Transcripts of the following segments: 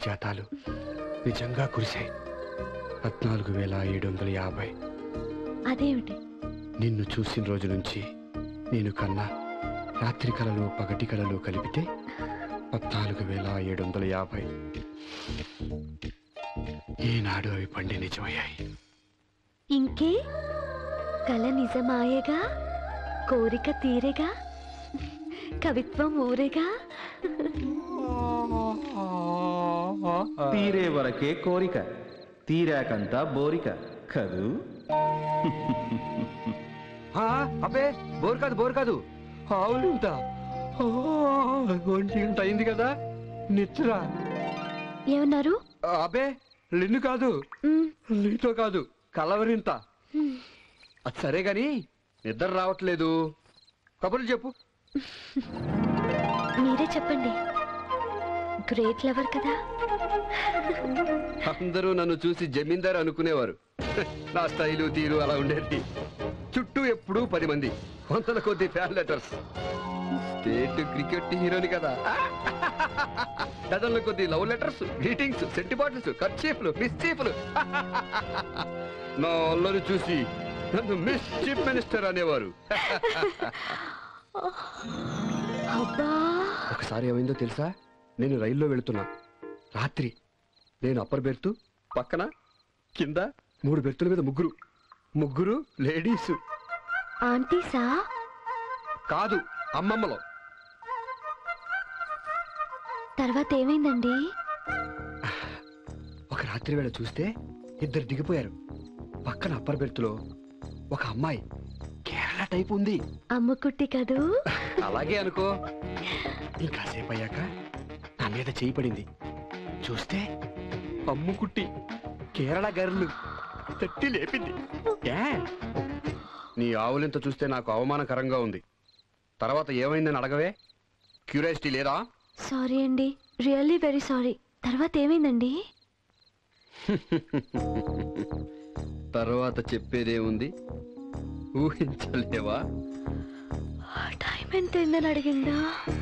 పారిజాతాలు నిజంగా కురిశాయి పద్నాలుగు వేల ఏడు వందల యాభై అదేమిటి నిన్ను చూసిన రోజు నుంచి నేను కన్నా రాత్రి కళలు పగటి కళలు కలిపితే పద్నాలుగు వేల ఏడు వందల యాభై ఈనాడు అవి పండి నిజమయ్యాయి ఇంకే కల నిజమాయేగా కోరిక తీరేగా కవిత్వం ఊరేగా తీరే వరకే కోరిక తీరాకంతా బోరిక కదూ ఆ, అబ్బే బోర్ కాదు బోర్ కాదు ఆవులింత ఆ, ఒంటి గంట అయింది కదా నిద్ర ఏమన్నారు ఆ, అబ్బే లిన్ను కాదు మ్, నీతో కాదు కలవరింత మ్. అది సరే గాని నిద్ర రావట్లేదు కబుర్లు చెప్పు మీరే చెప్పండి గ్రేట్ లవర్ కదా అందరూ నన్ను చూసి జమీందార్ అనుకునేవారు నా స్టైలు తీరు అలా ఉండేది చుట్టూ ఎప్పుడూ పది మంది వందల కొద్ది ఫ్యాన్ లెటర్స్ స్టేట్ క్రికెట్ హీరోని కదా డజన్ల కొద్ది love letters greetings scent bottles కర్చీఫ్లు మిస్చీఫ్లు నా అల్లరి చూసి నన్ను మిస్ చీఫ్ మినిస్టర్ అనేవారు అబ్బా ఒకసారి ఏమైందో తెలుసా నేను రైల్లో వెళుతున్నా రాత్రి నేను అప్పర్ బెర్తు పక్కన కింద మూడు బెర్తుల మీద ముగ్గురు ముగ్గురు లేడీస్ ఆంటీసా కాదు అమ్మమ్మలో తర్వాత ఏమైందండి ఒక రాత్రి వేళ చూస్తే ఇద్దరు దిగిపోయారు పక్కన అప్పర్ బెర్తులో ఒక అమ్మాయి కేరళ టైప్ ఉంది అమ్ముకుట్టి కదూ అలాగే అనుకో ఇంకాసేపు అయ్యాక నా మీద చేయి పడింది చూస్తే అమ్ముకుట్టి కేరళ గర్లు తట్టి లేపింది ఏ? నీ ఆవులింత చూస్తే నాకు అవమానకరంగా ఉంది తర్వాత ఏమైందని అడగవే క్యూరియాసిటీ లేదా సారీ అండి రియల్లీ వెరీ సారీ తర్వాత ఏమైందండి తర్వాత చెప్పేదే ఉంది ఊహించలేవా టైం ఎంత అయిందని అడిగిందా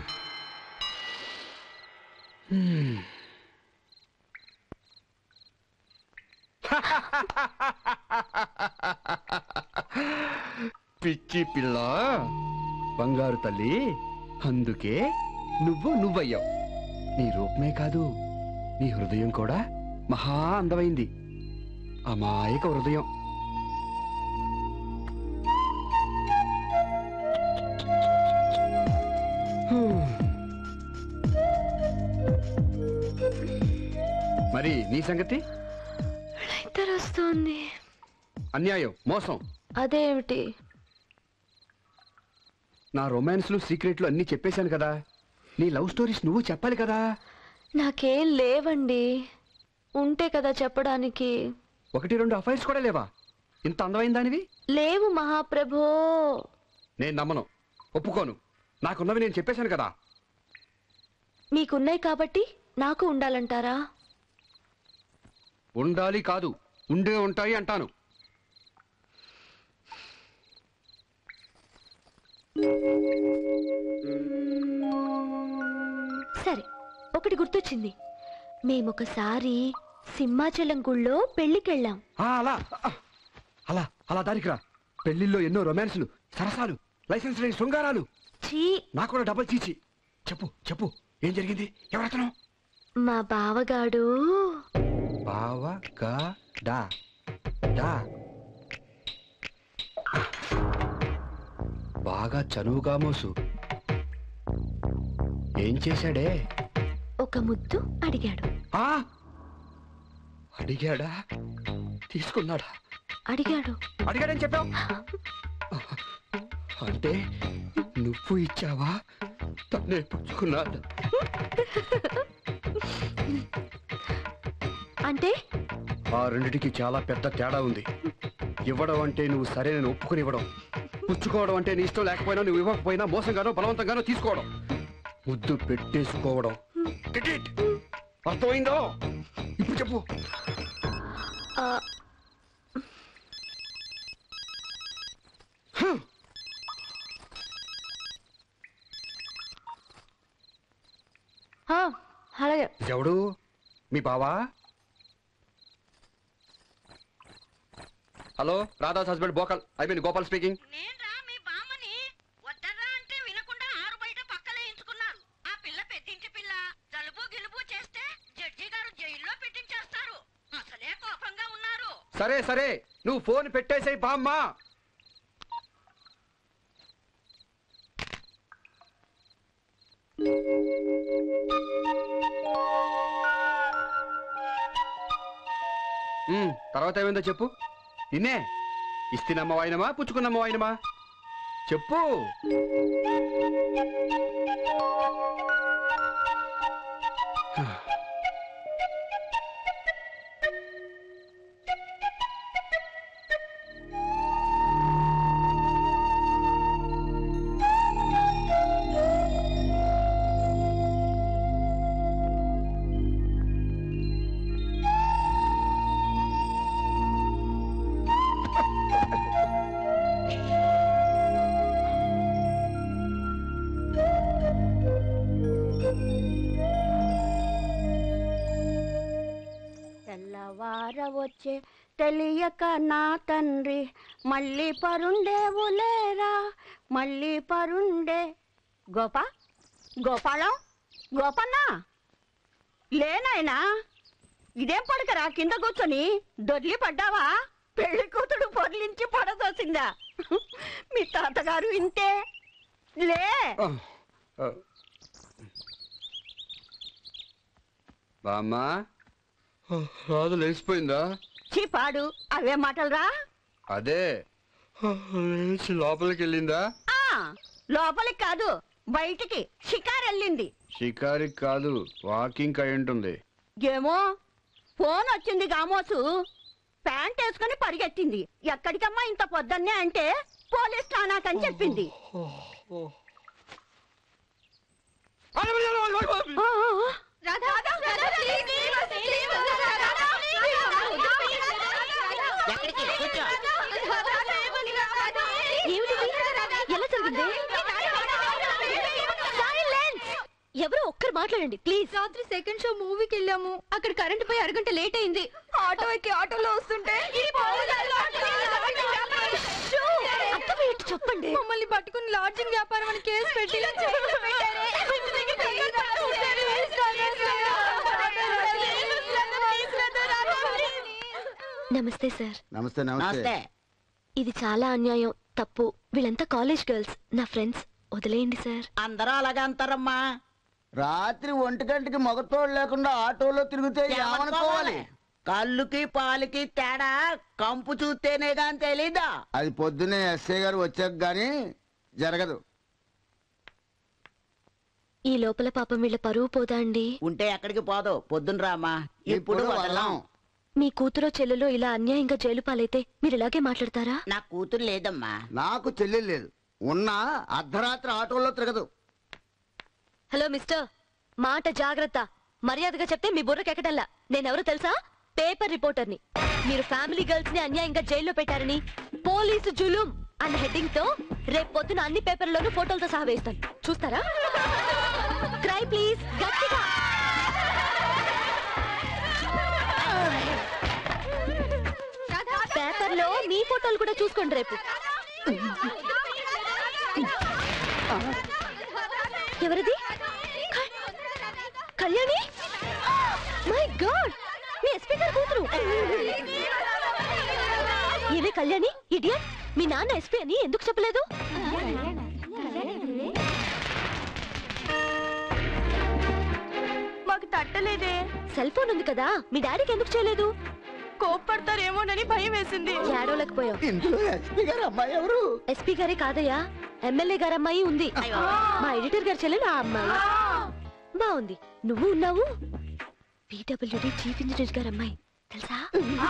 పిచ్చి పిల్ల బంగారు తల్లి అందుకే నువ్వు నువ్వయ్యావు నీ రూపమే కాదు నీ హృదయం కూడా మహా అందమైంది అమాయక హృదయం హ్మ్. మరి నీ సంగతి నిద్ర వస్తోంది అన్యాయం మోసం అదేమిటి నా రొమాన్స్లు సీక్రెట్లు అన్నీ చెప్పేశాను కదా నీ లవ్ స్టోరీస్ నువ్వు చెప్పాలి కదా నాకేం లేవండి ఉంటే కదా చెప్పడానికి ఒకటి రెండు అఫైర్స్ కూడా లేవా ఇంత అందమైన దానివి లేవు మహాప్రభో నేను నమ్మను ఒప్పుకోను నాకున్నవి నేను చెప్పేశాను కదా మీకున్నాయి కాబట్టి నాకు ఉండాలంటారా ఉండాలి కాదు ఉండే ఉంటాయి అంటాను సరే ఒకటి గుర్తొచ్చింది మేమొకసారి సింహాచలం గుళ్ళో పెళ్లికెళ్ళాం ఆ, అలా ఆ, అలా అలా దానికి రా పెళ్లిల్లో ఎన్నో రొమాన్స్లు సరసాలు లైసెన్స్ లేని శృంగారాలు ఛీ నాకు కూడా డబల్ చీచి చెప్పు చెప్పు ఏం జరిగింది ఎవరతను మా బావగాడు బావ గా డా డా బాగా చనువుగా మోసు ఏం చేశాడే ఒక ముద్దు అడిగాడు ఆ అడిగాడా తీసుకున్నాడా అడిగాడు అడిగాడని చెప్పావు అంటే నువ్వు ఇచ్చావా తనే పుచ్చుకున్నాడు అంటే ఆ రెండిటికి చాలా పెద్ద తేడా ఉంది ఇవ్వడం అంటే నువ్వు సరే నేను ఒప్పుకుని ఇవ్వడం పుచ్చుకోవడం అంటే నీ ఇష్టం లేకపోయినా నువ్వు ఇవ్వకపోయినా మోసంగానో బలవంతంగానో తీసుకోవడం ముద్దు పెట్టేసుకోవడం Get it? అర్థమైందో ఇప్పుడు చెప్పు ఆ, హ్మ్. ఆ, అలాగే ఎవడు మీ బావా హలో రాధాస్ హస్బెండ్ బోకల్ ఐ మీన్ గోపాల్ స్పీకింగ్ నేన్రా మీ బామ్మని వద్దరా అంటే వినకుండా ఆరు బయట పక్కలేయించుకున్నారు ఆ పిల్ల పెద్దింటి పిల్ల జలుబు గిలుబు చేస్తే జడ్జి గారు జైల్లో పెట్టించేస్తారు అసలే కోపంగా ఉన్నారు సరే సరే నువ్వు ఫోన్ పెట్టేసేయ్ బామ్మ ఉమ్, తర్వాత ఏమైందో చెప్పు ఇన్నే ఇస్తినమ్మ వాయినమా పుచ్చుకున్నమ్మ వాయినమా చెప్పు తెల్లవార వచ్చే తెలియక నా తండ్రి మళ్ళీ పరుండేవులేరా మళ్ళీ పరుండే గోపా గోపాలం గోపన్నా లేనాయనా ఇదేం పడకరా కింద కూర్చొని దొర్లి పడ్డావా పెళ్లి కూతుడు పొర్లించి పడదోసిందా మీ తాతగారు ఇంతే లే ఆ, ఆ. బామ్మ రాదు లేచిపోయిందా చీపాడు అవే మాటలరా అదే లేచి లోపలికి వెళ్ళిందా ఆ లోపలికి కాదు బయటికి షికార్ వెళ్ళింది షికారి కాదు వాకింగ్ అయి ఉంటుంది ఏమో ఫోన్ వచ్చింది గామోసు ప్యాంట్ వేసుకుని పరిగెత్తింది ఎక్కడికమ్మా ఇంత పొద్దున్నే అంటే పోలీస్ ఠానాకని చెప్పింది ఆ, ఆ, ఆ. ఏమిటిది? ఎలా జరిగింది? Silence! ఎవరో ఒక్కరు మాట్లాడండి ప్లీజ్ రాత్రి సెకండ్ షో మూవీకి వెళ్ళాము అక్కడ కరెంట్ పోయి అరగంట లేట్ అయింది ఆటో ఎక్కి ఆటోలో వస్తుంటే షూ! అర్థమయ్యేట్టు చెప్పండి మమ్మల్ని పట్టుకుని లాడ్జింగ్ వ్యాపారం అని కేసు పెట్టి జైల్లో పెట్టారే. నమస్తే సార్ నమస్తే నమస్తే ఇది చాలా అన్యాయం తప్పు వీళ్ళంతా కాలేజ్ గర్ల్స్ నా ఫ్రెండ్స్ వదిలేయండి సార్ అందరూ అలాగే అంటారమ్మా రాత్రి ఒంటి గంటకి మగతోడు లేకుండా ఆటోలో తిరిగితే ఏమనుకోవాలి కళ్ళుకి పాలకి తేడా కంపు చూస్తేనే గాని తెలీదా అది పొద్దున్నే ఎస్ఐ గారు వచ్చాక గాని జరగదు ఈ లోపల పాపం వీళ్ళ పరువు పోదా అండి ఉంటే ఎక్కడికి పోదు పొద్దున రామా ఇప్పుడు వదలం మీ కూతురో చెల్లెలో ఇలా అన్యాయంగా జైలు పాలైతే మీరు ఇలాగే మాట్లాడతారా నా కూతురు లేదమ్మా నాకు చెల్లెలు లేదు ఉన్నా అర్ధరాత్రి ఆటోలో తిరగదు హలో మిస్టర్ మాట జాగ్రత్త మర్యాదగా చెప్తే మీ బుర్రకెక్కటల్లా నేనెవరో తెలుసా పేపర్ రిపోర్టర్ని మీరు ఫ్యామిలీ గర్ల్స్ ని అన్యాయంగా జైల్లో పెట్టారని పోలీసు జులుం అన్న హెడ్డింగ్ తో రేపు పొద్దున అన్ని పేపర్లోనూ ఫోటోలతో సహా వేస్తాను చూస్తారా క్రై ప్లీజ్ గట్టిగా పేపర్లో మీ ఫోటోలు కూడా చూసుకోండి రేపు ఎవరిది క- కళ్యాణి మై గాడ్ మీ ఎస్పీ గారు కూతురు ఇదే కళ్యాణి ఇడియట్ మీ నాన్న ఎస్పీ అని ఎందుకు చెప్పలేదు మాకు తట్టలేదే సెల్ ఫోన్ ఉంది కదా మీ డాడీకి ఎందుకు చేయలేదు కోప్పడతారేమోనని భయం వేసింది ఏడవలేకపోయావు ఇంట్లో ఎస్పీ గారు అమ్మాయి ఎవరు ఎస్పీ గారే కాదయ్యా ఎమ్మెల్యే గారు అమ్మాయి ఉంది మా ఎడిటర్ గారి చెల్లెలు ఆ అమ్మాయి బాగుంది నువ్వు ఉన్నావు పీడబ్ల్యూడి చీఫ్ ఇంజనీర్ గారు అమ్మాయి తెలుసా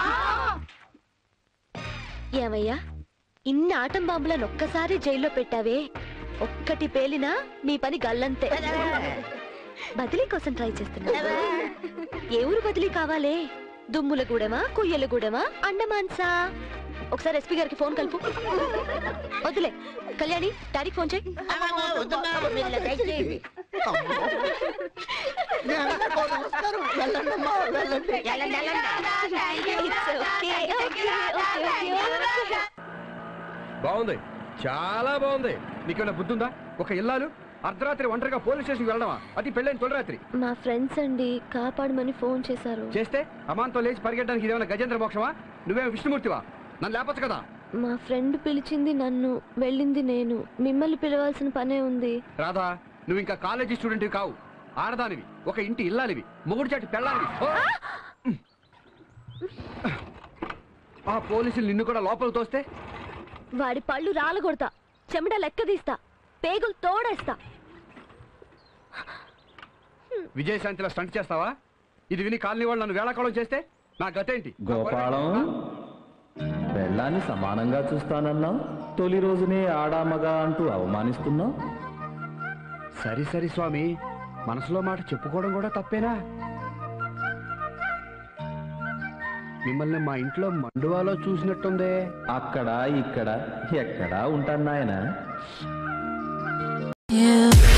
ఏమయ్యా ఇన్ని ఆటం బాంబులను ఒక్కసారి జైల్లో పెట్టావే ఒక్కటి పేలినా నీ పని గల్లంతే బదిలీ కోసం ట్రై చేస్తున్నా ఏ ఊరు బదిలీ కావాలే దుమ్ములగూడెమా కుయ్యలగూడెమా అండమాన్సా ఒకసారి ఎస్పీ గారికి ఫోన్ కలుపు వదిలే కళ్యాణి డాడీకి ఫోన్ చేయి అమ్మమ్మ, వద్దమ్మా, మీరు ఇలా దయచేయండి. నమస్కారం వెళ్ళండి అమ్మా వెళ్ళండి బాగుంది చాలా బాగుంది నీకేమైనా బుద్ధి ఉందా ఒక ఇల్లాలు అర్ధరాత్రి ఒంటరిగా పోలీస్ స్టేషన్కి వెళ్ళడమా అది పెళ్ళైన తొలిరాత్రి మా ఫ్రెండ్స్ అండి కాపాడమని ఫోన్ చేశారు చేస్తే అమాంతో లేచి పరిగెట్టడానికి ఇదేమైనా గజేంద్ర మోక్షమా నువ్వేమో విష్ణుమూర్తివా నన్ను లేపచ్చు కదా మా ఫ్రెండ్ పిలిచింది నన్ను వెళ్ళింది నేను మిమ్మల్ని పిలవాల్సిన పనే ఉంది రాధా నువ్వు ఇంకా కాలేజీ స్టూడెంట్వి కావు ఆడదానివి ఒక ఇంటి ఇల్లాలివి మొగుడు చాటి పెళ్ళాలివి ఓ! ఆ పోలీసులు నిన్ను కూడా లోపల తోస్తే వాడి పళ్ళు రాలగొడతా చెమట లెక్క తీస్తా పేగులు తోడేస్తా విజయశాంతిలో స్టంట్ చేస్తావా ఇది విని కాలనీ వాళ్ళు నన్ను వేళాకోళం చేస్తే నా గతేంటి గోపాలం పెళ్ళాన్ని సమానంగా చూస్తానన్నావు తొలి రోజునే ఆడామగా అంటూ అవమానిస్తున్నావు సరి సరి స్వామి మనసులో మాట చెప్పుకోవడం కూడా తప్పేనా మిమ్మల్ని మా ఇంట్లో మండువాలో చూసినట్టుందే అక్కడ ఇక్కడ ఎక్కడా ఉంటాను నాయనా Yeah.